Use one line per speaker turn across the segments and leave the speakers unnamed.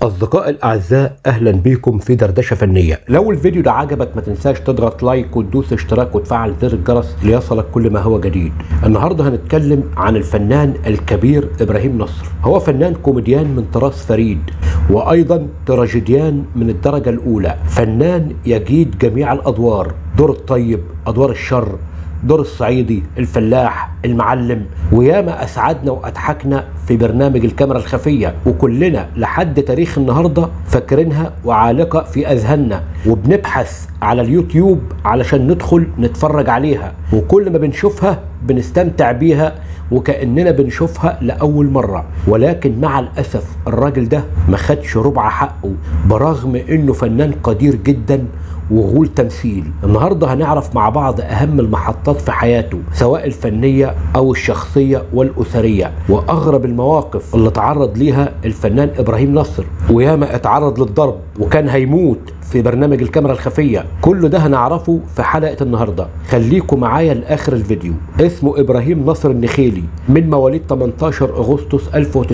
أصدقائي الأعزاء أهلا بيكم في دردشة فنية لو الفيديو ده عجبك ما تنساش تضغط لايك وتدوس اشتراك وتفعل زر الجرس ليصلك كل ما هو جديد النهاردة هنتكلم عن الفنان الكبير إبراهيم نصر هو فنان كوميديان من طراز فريد وأيضا تراجيديان من الدرجة الأولى فنان يجيد جميع الأدوار دور الطيب أدوار الشر دور الصعيدي الفلاح المعلم وياما اسعدنا واضحكنا في برنامج الكاميرا الخفيه وكلنا لحد تاريخ النهارده فاكرينها وعالقه في اذهاننا وبنبحث على اليوتيوب علشان ندخل نتفرج عليها وكل ما بنشوفها بنستمتع بيها وكاننا بنشوفها لاول مره ولكن مع الاسف الراجل ده ما خدش ربع حقه برغم انه فنان قدير جدا وغول تمثيل النهارده هنعرف مع بعض اهم المحطات في حياته سواء الفنيه او الشخصيه والاسريه واغرب المواقف اللي تعرض ليها الفنان ابراهيم نصر وياما اتعرض للضرب وكان هيموت في برنامج الكاميرا الخفيه كل ده هنعرفه في حلقه النهارده خليكم معايا لاخر الفيديو اسمه ابراهيم نصر النخيلي من مواليد 18 اغسطس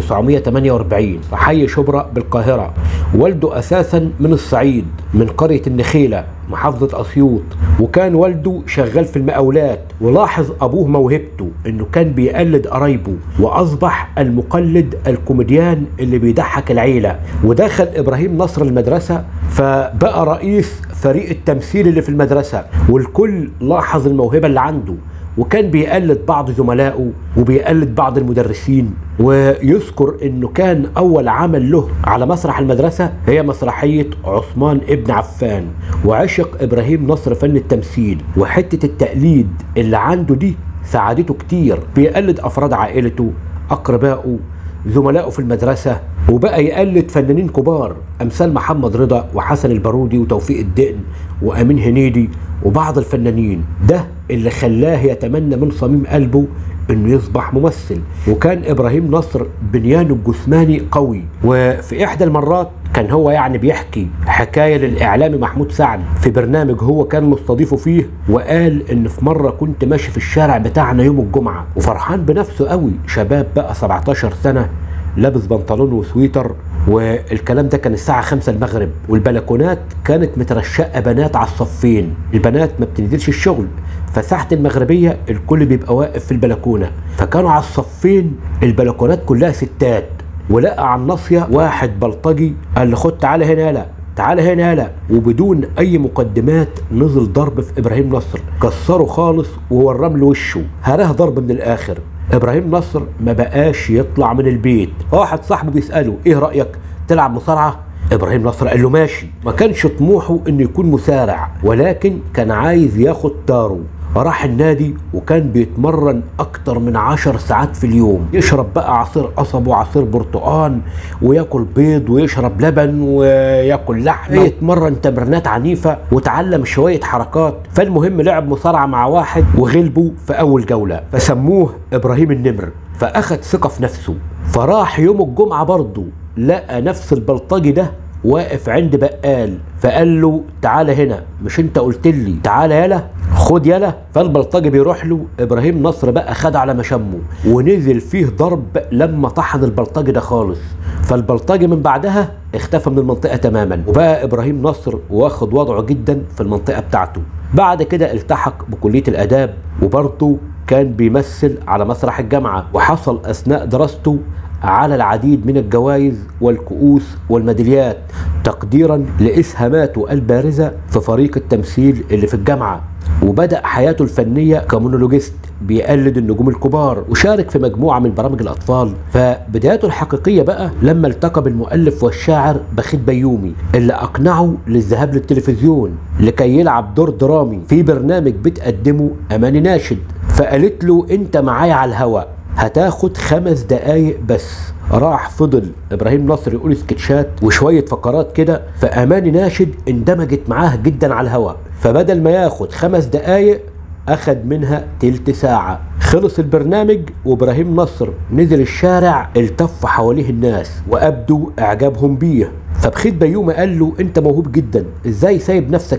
1948 في حي شبرا بالقاهره والده اساسا من الصعيد من قريه النخيله محافظة أسيوط وكان والده شغال في المقاولات ولاحظ أبوه موهبته إنه كان بيقلد قرايبه وأصبح المقلد الكوميديان اللي بيضحك العيلة ودخل إبراهيم نصر المدرسة فبقى رئيس فريق التمثيل اللي في المدرسة والكل لاحظ الموهبة اللي عنده وكان بيقلد بعض زملائه وبيقلد بعض المدرسين ويذكر انه كان اول عمل له على مسرح المدرسه هي مسرحيه عثمان ابن عفان وعشق ابراهيم نصر فن التمثيل وحته التقليد اللي عنده دي ساعدته كتير بيقلد افراد عائلته اقربائه زملائه في المدرسة وبقى يقلد فنانين كبار أمثال محمد رضا وحسن البارودي وتوفيق الدقن وأمين هنيدي وبعض الفنانين ده اللي خلاه يتمنى من صميم قلبه انه يصبح ممثل وكان ابراهيم نصر بنيانه الجسماني قوي وفي احدى المرات كان هو يعني بيحكي حكايه للاعلامي محمود سعد في برنامج هو كان مستضيفه فيه وقال ان في مره كنت ماشي في الشارع بتاعنا يوم الجمعه وفرحان بنفسه قوي شباب بقى 17 سنه لابس بنطلون وسويتر والكلام ده كان الساعة خمسة المغرب والبلكونات كانت مترشقة بنات على الصفين البنات ما بتنزلش الشغل فساعة المغربية الكل بيبقى واقف في البلكونة فكانوا على الصفين البلكونات كلها ستات ولقى على الناصية واحد بلطجي قال له خد تعالى هنا يالا تعالى هنا يالا وبدون اي مقدمات نزل ضرب في ابراهيم نصر كسره خالص وورم له وشه هراه ضرب من الاخر ابراهيم نصر ما بقاش يطلع من البيت واحد صاحبه بيساله ايه رايك تلعب مصارعه ابراهيم نصر قال له ماشي ما كانش طموحه انه يكون مسارع ولكن كان عايز ياخد داره راح النادي وكان بيتمرن اكتر من عشر ساعات في اليوم يشرب بقى عصير قصب وعصير برتقان وياكل بيض ويشرب لبن وياكل لحمه يتمرن تمرينات عنيفه وتعلم شويه حركات فالمهم لعب مصارعه مع واحد وغلبه في اول جوله فسموه ابراهيم النمر فاخد ثقه في نفسه فراح يوم الجمعه برضه لقى نفس البلطجي ده واقف عند بقال فقال له تعالى هنا مش انت قلت لي تعالى يلا خد يلا فالبلطجي بيروح له ابراهيم نصر بقى خد على مشمه ونزل فيه ضرب لما طحن البلطجي ده خالص فالبلطجي من بعدها اختفى من المنطقه تماما وبقى ابراهيم نصر واخد وضعه جدا في المنطقه بتاعته بعد كده التحق بكليه الاداب وبرضه كان بيمثل على مسرح الجامعه وحصل اثناء دراسته على العديد من الجوائز والكؤوس والميداليات تقديرا لاسهاماته البارزه في فريق التمثيل اللي في الجامعه وبدا حياته الفنيه كمونولوجيست بيقلد النجوم الكبار وشارك في مجموعه من برامج الاطفال فبدايته الحقيقيه بقى لما التقى بالمؤلف والشاعر بخيت بيومي اللي اقنعه للذهاب للتلفزيون لكي يلعب دور درامي في برنامج بتقدمه اماني ناشد فقالت له انت معايا على الهوا هتاخد خمس دقايق بس راح فضل ابراهيم نصر يقول سكتشات وشويه فقرات كده فاماني ناشد اندمجت معاه جدا على الهوا فبدل ما ياخد خمس دقايق اخد منها تلت ساعه خلص البرنامج وابراهيم نصر نزل الشارع التف حواليه الناس وابدوا اعجابهم بيه فبخيت بيومي قال له انت موهوب جدا ازاي سايب نفسك كده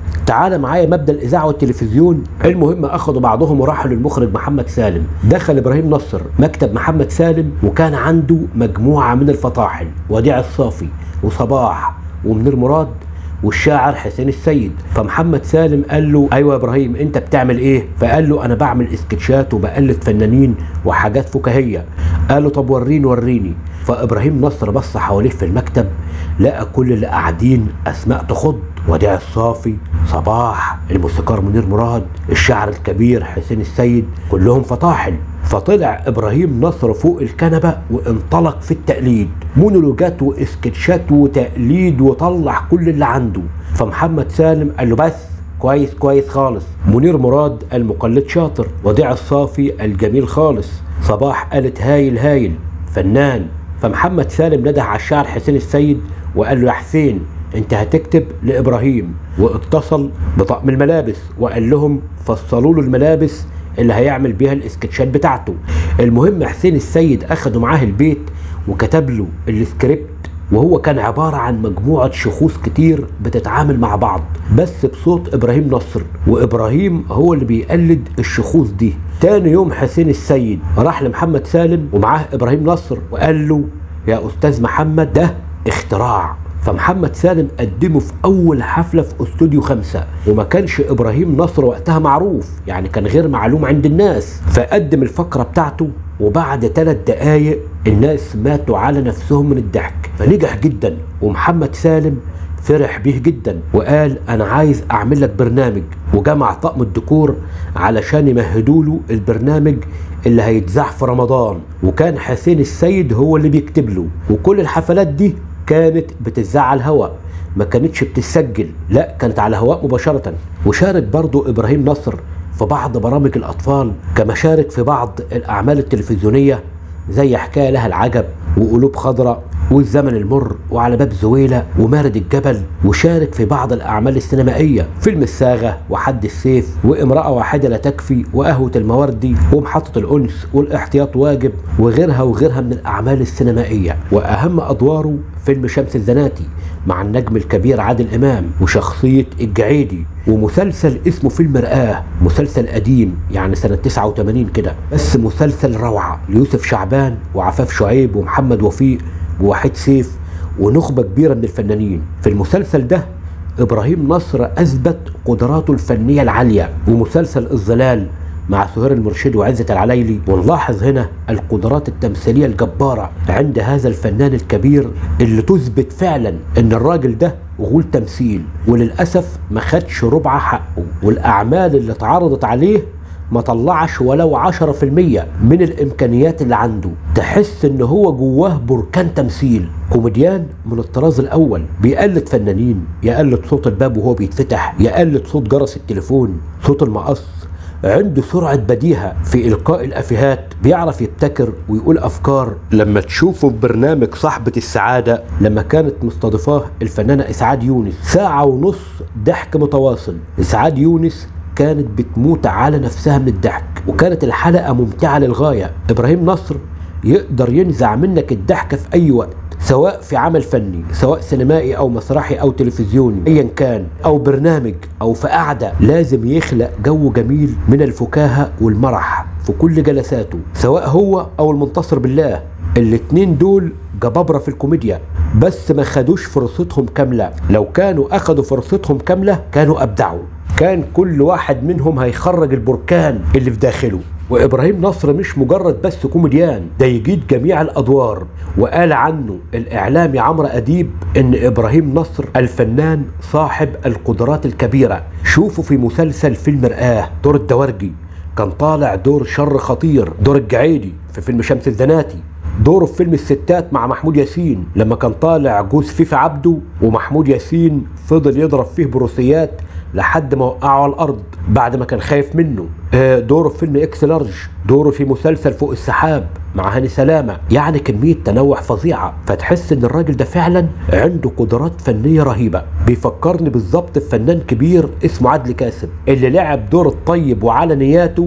تعالى معايا مبدا الاذاعه والتلفزيون المهم اخذوا بعضهم وراحوا للمخرج محمد سالم دخل ابراهيم نصر مكتب محمد سالم وكان عنده مجموعه من الفطاحل وديع الصافي وصباح ومنير مراد والشاعر حسين السيد فمحمد سالم قال له ايوه يا ابراهيم انت بتعمل ايه فقال له انا بعمل اسكتشات وبقلد فنانين وحاجات فكاهيه قال له طب وريني وريني فابراهيم نصر بص حواليه في المكتب لقى كل اللي قاعدين اسماء تخض وديع الصافي صباح الموسيقار منير مراد الشاعر الكبير حسين السيد كلهم فطاحل فطلع ابراهيم نصر فوق الكنبه وانطلق في التقليد مونولوجات واسكتشات وتقليد وطلع كل اللي عنده فمحمد سالم قال له بس كويس كويس خالص منير مراد المقلد شاطر وديع الصافي الجميل خالص صباح قالت هايل هايل فنان فمحمد سالم نده على الشاعر حسين السيد وقال له يا حسين انت هتكتب لابراهيم واتصل بطقم الملابس وقال لهم فصلوا له الملابس اللي هيعمل بيها الاسكتشات بتاعته المهم حسين السيد اخده معاه البيت وكتب له السكريبت وهو كان عبارة عن مجموعة شخوص كتير بتتعامل مع بعض بس بصوت إبراهيم نصر وإبراهيم هو اللي بيقلد الشخوص دي تاني يوم حسين السيد راح لمحمد سالم ومعاه إبراهيم نصر وقال له يا أستاذ محمد ده اختراع فمحمد سالم قدمه في اول حفله في استوديو خمسة وما كانش ابراهيم نصر وقتها معروف يعني كان غير معلوم عند الناس فقدم الفقره بتاعته وبعد ثلاث دقايق الناس ماتوا على نفسهم من الضحك فنجح جدا ومحمد سالم فرح بيه جدا وقال انا عايز اعمل لك برنامج وجمع طقم الديكور علشان يمهدوا له البرنامج اللي هيتذاع في رمضان وكان حسين السيد هو اللي بيكتب له وكل الحفلات دي كانت بتذاع على الهواء ما كانتش بتسجل لا كانت على الهواء مباشرة وشارك برضو إبراهيم نصر في بعض برامج الأطفال كما شارك في بعض الأعمال التلفزيونية زي حكاية لها العجب وقلوب خضراء والزمن المر وعلى باب زويلة ومارد الجبل وشارك في بعض الأعمال السينمائية فيلم الساغة وحد السيف وامرأة واحدة لا تكفي وقهوة المواردي ومحطة الأنس والاحتياط واجب وغيرها وغيرها من الأعمال السينمائية وأهم أدواره فيلم شمس الزناتي مع النجم الكبير عادل إمام وشخصية الجعيدي ومسلسل اسمه فيلم مرآة مسلسل قديم يعني سنة 89 كده بس مسلسل روعة ليوسف شعبان وعفاف شعيب ومحمد وفيق ووحيد سيف ونخبة كبيرة من الفنانين في المسلسل ده إبراهيم نصر أثبت قدراته الفنية العالية ومسلسل الظلال مع سهير المرشدي وعزة العلايلي ونلاحظ هنا القدرات التمثيلية الجبارة عند هذا الفنان الكبير اللي تثبت فعلا ان الراجل ده غول تمثيل وللأسف ما خدش ربع حقه والأعمال اللي اتعرضت عليه ما طلعش ولو عشرة في المية من الإمكانيات اللي عنده تحس إن هو جواه بركان تمثيل كوميديان من الطراز الأول بيقلد فنانين يقلد صوت الباب وهو بيتفتح يقلد صوت جرس التليفون صوت المقص عنده سرعة بديهة في إلقاء الأفيهات بيعرف يبتكر ويقول أفكار لما تشوفه في برنامج صاحبة السعادة لما كانت مستضيفاه الفنانة إسعاد يونس ساعة ونص ضحك متواصل إسعاد يونس كانت بتموت على نفسها من الضحك وكانت الحلقة ممتعة للغاية إبراهيم نصر يقدر ينزع منك الضحكة في أي وقت سواء في عمل فني سواء سينمائي او مسرحي او تلفزيوني ايا كان او برنامج او في قعده لازم يخلق جو جميل من الفكاهه والمرح في كل جلساته سواء هو او المنتصر بالله الاتنين دول جبابرة في الكوميديا بس ما خدوش فرصتهم كاملة لو كانوا أخدوا فرصتهم كاملة كانوا أبدعوا كان كل واحد منهم هيخرج البركان اللي في داخله وابراهيم نصر مش مجرد بس كوميديان ده يجيد جميع الادوار وقال عنه الاعلامي عمرو اديب ان ابراهيم نصر الفنان صاحب القدرات الكبيره شوفوا في مسلسل فيلم مرآه دور الدورجي كان طالع دور شر خطير دور الجعيدي في فيلم شمس الزناتي دوره في فيلم الستات مع محمود ياسين لما كان طالع جوز فيفي عبده ومحمود ياسين فضل يضرب فيه بروسيات لحد ما وقعه على الارض بعد ما كان خايف منه آه، دوره في فيلم اكس لارج دوره في مسلسل فوق السحاب مع هاني سلامة يعني كمية تنوع فظيعة فتحس ان الراجل ده فعلا عنده قدرات فنية رهيبة بيفكرني بالظبط بفنان كبير اسمه عدلي كاسب اللي لعب دور الطيب وعلى نياته في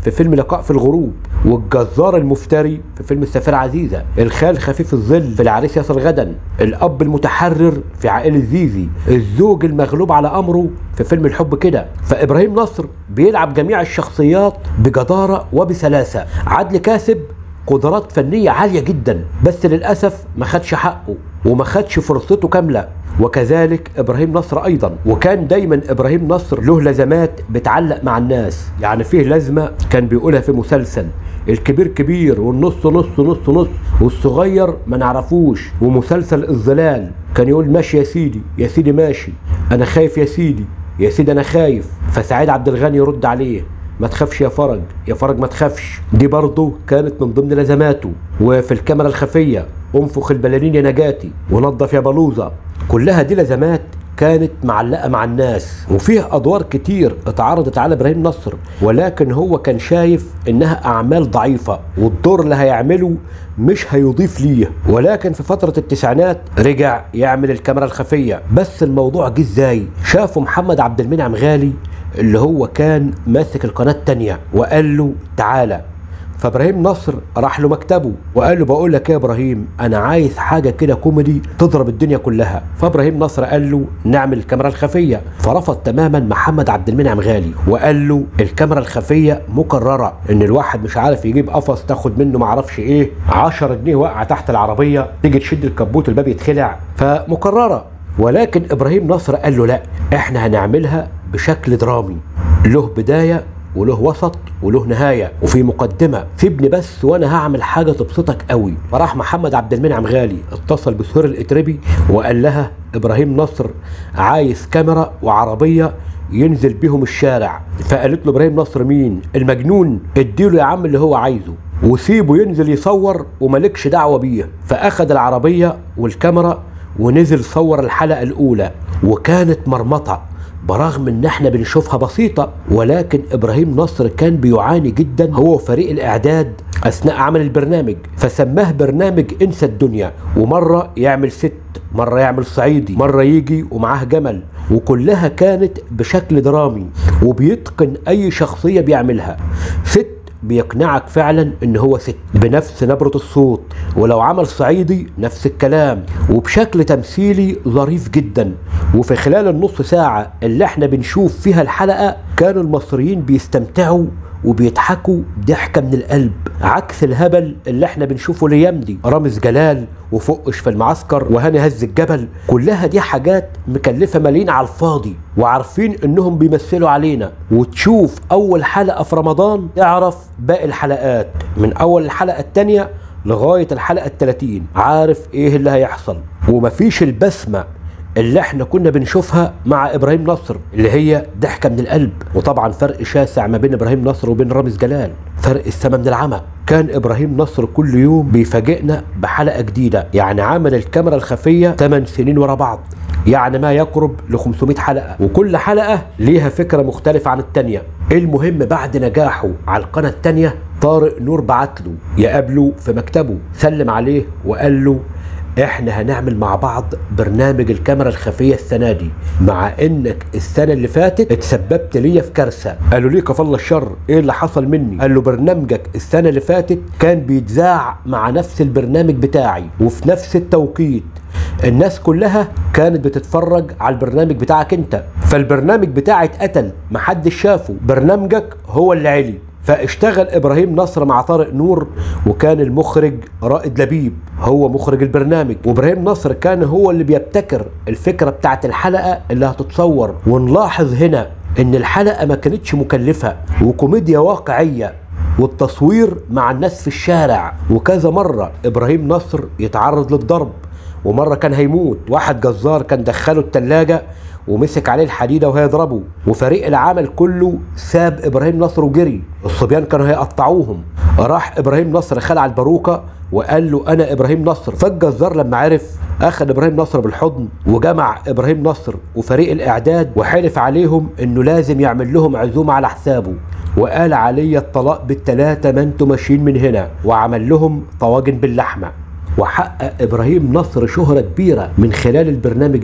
في فيلم لقاء في الغروب والجزار المفتري في فيلم السفيرة عزيزة الخال خفيف الظل في العريس يصل غدا الأب المتحرر في عائلة زيزي الزوج المغلوب على أمره في فيلم الحب كده فإبراهيم نصر بيلعب جميع الشخصيات بجدارة وبسلاسة عدل كاسب قدرات فنية عالية جدا بس للأسف ما خدش حقه وما خدش فرصته كاملة وكذلك ابراهيم نصر ايضا وكان دايما ابراهيم نصر له لزمات بتعلق مع الناس يعني فيه لازمه كان بيقولها في مسلسل الكبير كبير والنص نص نص نص والصغير ما نعرفوش ومسلسل الظلال كان يقول ماشي يا سيدي يا سيدي ماشي انا خايف يا سيدي يا سيدي انا خايف فسعيد عبد الغني يرد عليه ما تخافش يا فرج يا فرج ما تخافش دي برضه كانت من ضمن لزماته وفي الكاميرا الخفيه انفخ البلالين يا نجاتي ونظف يا بلوزه كلها دي لزمات كانت معلقه مع الناس وفيه ادوار كتير اتعرضت على ابراهيم نصر ولكن هو كان شايف انها اعمال ضعيفه والدور اللي هيعمله مش هيضيف ليه ولكن في فتره التسعينات رجع يعمل الكاميرا الخفيه بس الموضوع جه ازاي شافه محمد عبد المنعم غالي اللي هو كان ماسك القناه التانيه وقال له تعالى فابراهيم نصر راح له مكتبه وقال له بقول لك ايه يا ابراهيم انا عايز حاجه كده كوميدي تضرب الدنيا كلها فابراهيم نصر قال له نعمل الكاميرا الخفيه فرفض تماما محمد عبد المنعم غالي وقال له الكاميرا الخفيه مكرره ان الواحد مش عارف يجيب قفص تاخد منه معرفش ايه 10 جنيه واقعه تحت العربيه تيجي تشد الكبوت الباب يتخلع فمكرره ولكن ابراهيم نصر قال له لا احنا هنعملها بشكل درامي له بدايه وله وسط وله نهايه وفي مقدمه سيبني بس وانا هعمل حاجه تبسطك قوي فراح محمد عبد المنعم غالي اتصل بسهير الاتربي وقال لها ابراهيم نصر عايز كاميرا وعربيه ينزل بيهم الشارع فقالت له ابراهيم نصر مين المجنون اديله يا عم اللي هو عايزه وسيبه ينزل يصور وملكش دعوه بيه فاخد العربيه والكاميرا ونزل صور الحلقه الاولى وكانت مرمطه برغم ان احنا بنشوفها بسيطة ولكن ابراهيم نصر كان بيعاني جدا هو وفريق الاعداد اثناء عمل البرنامج فسماه برنامج انسى الدنيا ومرة يعمل ست مرة يعمل صعيدي مرة يجي ومعاه جمل وكلها كانت بشكل درامي وبيتقن اي شخصية بيعملها ست بيقنعك فعلا ان هو ست بنفس نبرة الصوت ولو عمل صعيدي نفس الكلام وبشكل تمثيلي ظريف جدا وفي خلال النص ساعة اللي احنا بنشوف فيها الحلقة كانوا المصريين بيستمتعوا وبيضحكوا ضحكة من القلب عكس الهبل اللي احنا بنشوفه الايام دي رامز جلال وفقش في المعسكر وهاني هز الجبل كلها دي حاجات مكلفة ملايين على الفاضي وعارفين انهم بيمثلوا علينا وتشوف اول حلقة في رمضان تعرف باقي الحلقات من اول الحلقة التانية لغاية الحلقة التلاتين عارف ايه اللي هيحصل ومفيش البسمة اللي احنا كنا بنشوفها مع ابراهيم نصر اللي هي ضحكه من القلب وطبعا فرق شاسع ما بين ابراهيم نصر وبين رامز جلال فرق السما من العمى كان ابراهيم نصر كل يوم بيفاجئنا بحلقه جديده يعني عمل الكاميرا الخفيه 8 سنين ورا بعض يعني ما يقرب ل 500 حلقه وكل حلقه ليها فكره مختلفه عن التانيه المهم بعد نجاحه على القناه التانيه طارق نور بعت له يقابله في مكتبه سلم عليه وقال له احنا هنعمل مع بعض برنامج الكاميرا الخفيه السنه دي مع انك السنه اللي فاتت اتسببت ليا في كارثه قالوا ليه كفى الله الشر ايه اللي حصل مني قال له برنامجك السنه اللي فاتت كان بيتذاع مع نفس البرنامج بتاعي وفي نفس التوقيت الناس كلها كانت بتتفرج على البرنامج بتاعك انت فالبرنامج بتاعي اتقتل محدش شافه برنامجك هو اللي علي فاشتغل ابراهيم نصر مع طارق نور وكان المخرج رائد لبيب هو مخرج البرنامج وابراهيم نصر كان هو اللي بيبتكر الفكره بتاعت الحلقه اللي هتتصور ونلاحظ هنا ان الحلقه ما كانتش مكلفه وكوميديا واقعيه والتصوير مع الناس في الشارع وكذا مره ابراهيم نصر يتعرض للضرب ومره كان هيموت واحد جزار كان دخله التلاجة ومسك عليه الحديدة وهيضربه وفريق العمل كله ساب إبراهيم نصر وجري الصبيان كانوا هيقطعوهم راح إبراهيم نصر خلع الباروكة وقال له أنا إبراهيم نصر فالجزار لما عرف أخذ إبراهيم نصر بالحضن وجمع إبراهيم نصر وفريق الإعداد وحلف عليهم إنه لازم يعمل لهم عزومة على حسابه وقال علي الطلاق بالتلاتة ما انتوا ماشيين من هنا وعمل لهم طواجن باللحمة وحقق ابراهيم نصر شهرة كبيرة من خلال البرنامج ده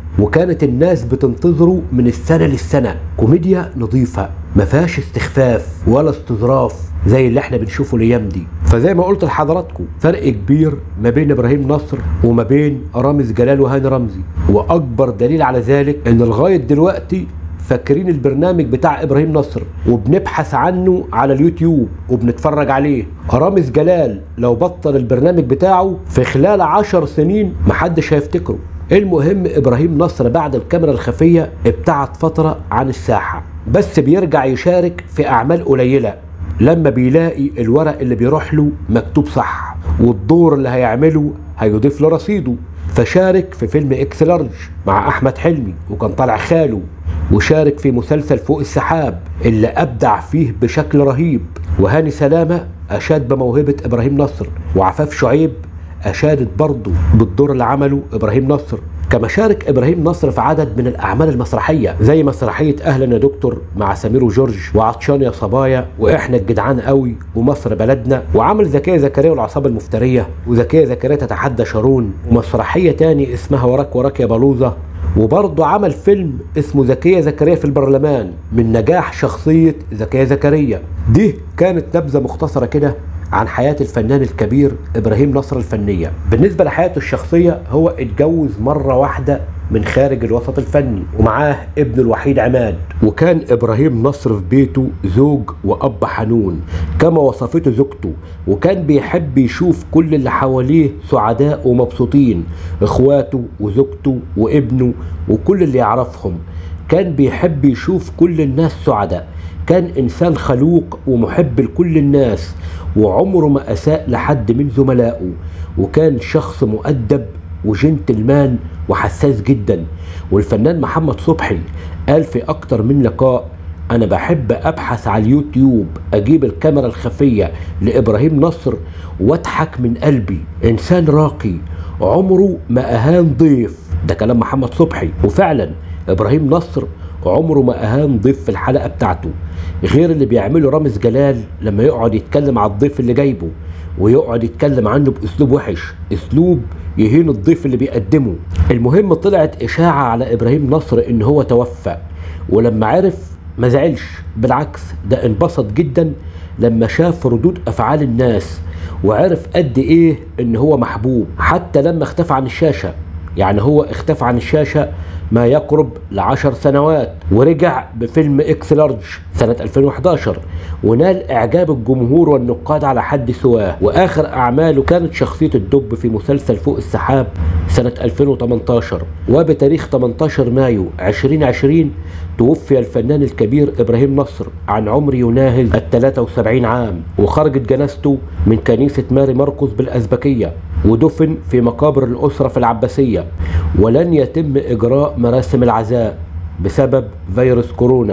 وكانت الناس بتنتظره من السنة للسنة كوميديا نظيفة ما فيهاش استخفاف ولا استظراف زي اللي احنا بنشوفه الايام دي فزي ما قلت لحضراتكم فرق كبير ما بين ابراهيم نصر وما بين رامز جلال وهاني رمزي واكبر دليل على ذلك ان لغايه دلوقتي فاكرين البرنامج بتاع ابراهيم نصر وبنبحث عنه على اليوتيوب وبنتفرج عليه رامز جلال لو بطل البرنامج بتاعه في خلال عشر سنين محدش هيفتكره المهم ابراهيم نصر بعد الكاميرا الخفيه ابتعد فتره عن الساحه بس بيرجع يشارك في اعمال قليله لما بيلاقي الورق اللي بيروح له مكتوب صح والدور اللي هيعمله هيضيف له رصيده فشارك في فيلم اكس لارج مع احمد حلمي وكان طالع خاله وشارك في مسلسل فوق السحاب اللي ابدع فيه بشكل رهيب وهاني سلامه اشاد بموهبه ابراهيم نصر وعفاف شعيب اشادت برضه بالدور اللي عمله ابراهيم نصر كما شارك ابراهيم نصر في عدد من الاعمال المسرحيه زي مسرحيه اهلا يا دكتور مع سمير وجورج وعطشان يا صبايا واحنا الجدعان قوي ومصر بلدنا وعمل زكيه زكريا والعصابه المفتريه وزكيه زكريا تتحدى شارون ومسرحيه تاني اسمها وراك وراك يا بلوزه وبرضه عمل فيلم اسمه زكية زكريا في البرلمان من نجاح شخصية زكية زكريا دي كانت نبذة مختصرة كده عن حياة الفنان الكبير إبراهيم نصر الفنية بالنسبة لحياته الشخصية هو اتجوز مرة واحدة من خارج الوسط الفني ومعاه ابنه الوحيد عماد وكان إبراهيم نصر في بيته زوج وأب حنون كما وصفته زوجته وكان بيحب يشوف كل اللي حواليه سعداء ومبسوطين إخواته وزوجته وابنه وكل اللي يعرفهم كان بيحب يشوف كل الناس سعداء كان إنسان خلوق ومحب لكل الناس وعمره ما أساء لحد من زملائه وكان شخص مؤدب وجنتلمان وحساس جدا والفنان محمد صبحي قال في أكتر من لقاء أنا بحب أبحث على اليوتيوب أجيب الكاميرا الخفية لإبراهيم نصر وأضحك من قلبي إنسان راقي عمره ما أهان ضيف ده كلام محمد صبحي وفعلا إبراهيم نصر عمره ما أهان ضيف في الحلقة بتاعته غير اللي بيعمله رامز جلال لما يقعد يتكلم على الضيف اللي جايبه ويقعد يتكلم عنه بأسلوب وحش أسلوب يهين الضيف اللي بيقدمه المهم طلعت إشاعة على إبراهيم نصر إن هو توفى ولما عرف ما زعلش بالعكس ده انبسط جدا لما شاف ردود أفعال الناس وعرف قد إيه إن هو محبوب حتى لما اختفى عن الشاشة يعني هو اختفى عن الشاشة ما يقرب لعشر سنوات ورجع بفيلم اكس لارج سنة 2011 ونال اعجاب الجمهور والنقاد على حد سواه واخر اعماله كانت شخصية الدب في مسلسل فوق السحاب سنة 2018 وبتاريخ 18 مايو 2020 توفي الفنان الكبير ابراهيم نصر عن عمر يناهز ال 73 عام وخرجت جنازته من كنيسة ماري مرقس بالأزبكية ودفن في مقابر الأسرة في العباسية ولن يتم إجراء مراسم العزاء بسبب فيروس كورونا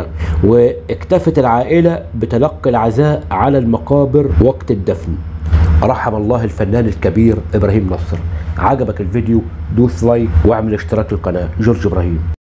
واكتفت العائلة بتلقي العزاء على المقابر وقت الدفن رحم الله الفنان الكبير إبراهيم نصر عجبك الفيديو دوس لايك واعمل اشتراك للقناة جورج إبراهيم